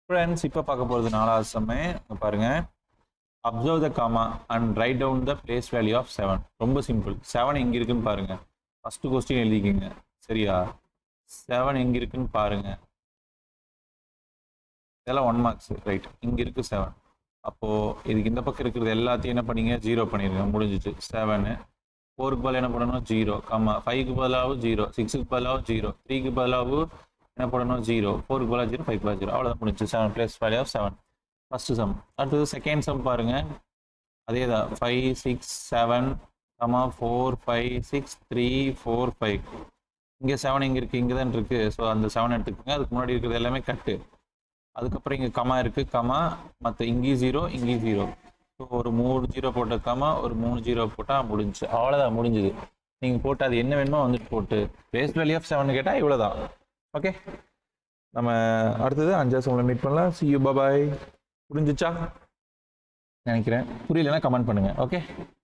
friends இப்போ பார்க்க போகிறது நாலாவது சம்மே இங்க பாருங்க observe the comma and write down the place value of seven ரொம்ப சிம்பிள் செவன் எங்கே இருக்குன்னு பாருங்க ஃபஸ்ட்டு கொஸ்டின் எழுதிக்கிங்க சரியா செவன் எங்கே இருக்குன்னு பாருங்க இதெல்லாம் ஒன் மார்க்ஸ் ரைட் இங்கே இருக்கு செவன் அப்போது இதுக்கு இந்த பக்கம் இருக்கிறது எல்லாத்தையும் என்ன பண்ணீங்க ஜீரோ பண்ணிடுங்க முடிஞ்சிச்சு செவனு ஃபோருக்கு பதிலாக என்ன பண்ணணும் ஜீரோ கம்மா ஃபைவ்க்கு பதிலாகவும் ஜீரோ சிக்ஸுக்கு பதிலாகவும் ஜீரோ த்ரீக்கு பதிலாகவும் என்ன பண்ணணும் ஜீரோ ஃபோருக்கு பதிலாக ஜீரோ ஃபைவ் பதிலாக ஜீரோ அவ்வளோதான் முடிஞ்சு seven plus value of seven first sum அடுத்தது செகண்ட் சம் பாருங்க அதே தான் five six seven comma four five six three four five இங்கே செவன் இங்கே இருக்குது இங்கே தான் இருக்குது ஸோ அந்த செவன் எடுத்துக்கோங்க அதுக்கு முன்னாடி இருக்கிறது எல்லாமே கட்டு அதுக்கப்புறம் இங்கே கமா இருக்குது கமா மற்ற இங்கேயும் ஜீரோ இங்கேயும் ஜீரோ ஸோ ஒரு மூணு ஜீரோ போட்ட கமா ஒரு மூணு ஜீரோ போட்டால் முடிஞ்சுச்சு அவ்வளோதான் முடிஞ்சுது நீங்கள் போட்டு அது என்ன வேணுமோ வந்துட்டு போட்டு பேஸ் வேல்யூ ஆஃப் செவன் கேட்டால் இவ்வளோதான் ஓகே நம்ம அடுத்தது அஞ்சாவது சம்மில் மீட் பண்ணலாம் சி யூ பாய் புரிஞ்சிச்சா நினைக்கிறேன் புரியலன்னா கமெண்ட் பண்ணுங்கள் ஓகே